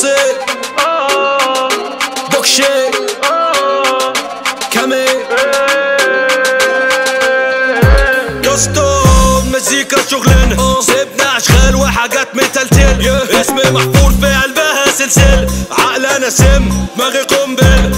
بوكسي بوكشي كامي يسطو مزيكا شغلنا سيبنا اشغال وحاجات متلتل اسمي محفور في قلبها سلسل عقلنا سم دماغي قنبل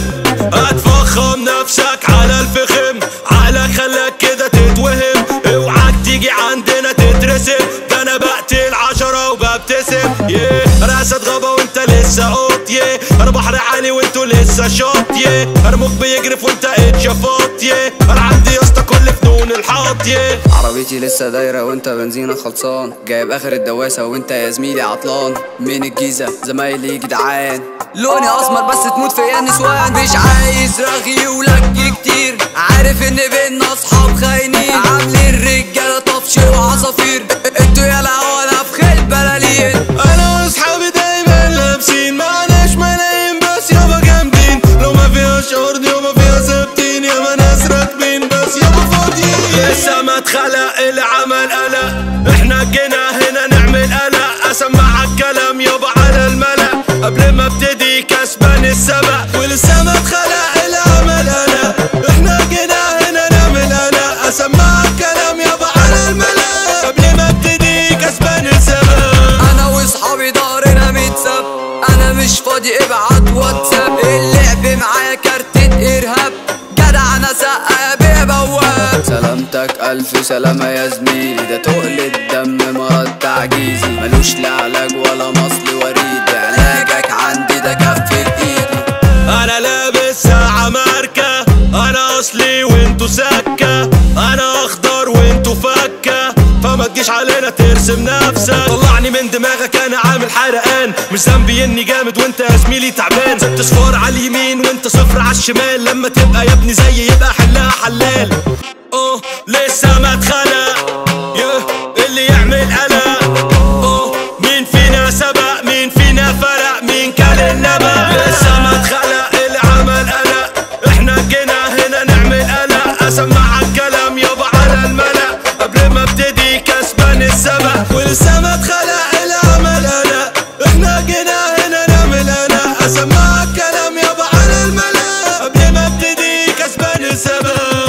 هتفخم نفسك على الفخم عقلك خلاك كده تتوهم اوعاك تيجي عندنا تترسم ده انا بقتل عشرة وببتسم يه راسة غابة وانت لسه قط يه انا بحر عالي وانتوا لسه شط يه ارموك بيجرف وانت اتشفط يه انا عندي يا اسطى كل فنون الحط يه عربيتي لسه دايرة وانت بنزينك خلصان جايب اخر الدواسة وانت يا زميلي عطلان من الجيزة زمايلي جدعان لوني اسمر بس تموت فيا نسوان مش عايز رغي ولك كتير عارف ان بينا اصحاب خاينين عاملين رجالة طفش وعصافير انتوا يالا وانا في خيل بلالين انا واصحابي دايما لابسين معناش ملايين بس يابا جامدين لو ما فيهاش ارض يابا فيها ثابتين يابا ناس راكبين بس يابا فاضيين لسه ما اتخلق العمل قلق احنا جينا هنا نعمل قلق اسمع الكلام يابا على الملأ قبل ما ابتدي كسبان السبق ولسه ما اتخلق العمل قلق احنا جينا هنا نعمل قلق اسمع الكلام يابا على الملأ قبل ما ابتدي كسبان السبق انا واصحابي دارنا متساب انا مش فاضي ابعت واتساب اللعب معايا كارتة ارهاب جدع انا سقا بيه بواب سلامتك الف سلامة يا زميلي ده تقل الدم مرض تعجيزي ملوش لا علاج ولا مصل وريد علاجك عندي ده كف ايدي انا لابس ساعة ماركة انا اصلي وانتو سكة انا اخضر وانتو فكة فما تجيش علينا ترسم نفسك طلعني من دماغك انا عامل حرقان مش ذنبي اني جامد وانت يا زميلي تعبان ست صفار على اليمين وانت صفر على الشمال لما تبقى يا ابني زيي يبقى حلها حلال اه لسه ما اتخلق يه اللي يعمل قلق اه مين فينا سبق مين فينا فرق مين كان النبأ لسه ما اتخلق العمل قلق احنا جينا هنا نعمل قلق اسمع الكلام يابا على الملأ قبل ما ابتدي كسبان السبق ولسه ما اتخلق العمل قلق احنا جينا هنا نعمل قلق اسمع الكلام يابا على الملأ قبل ما ابتدي كسبان السبق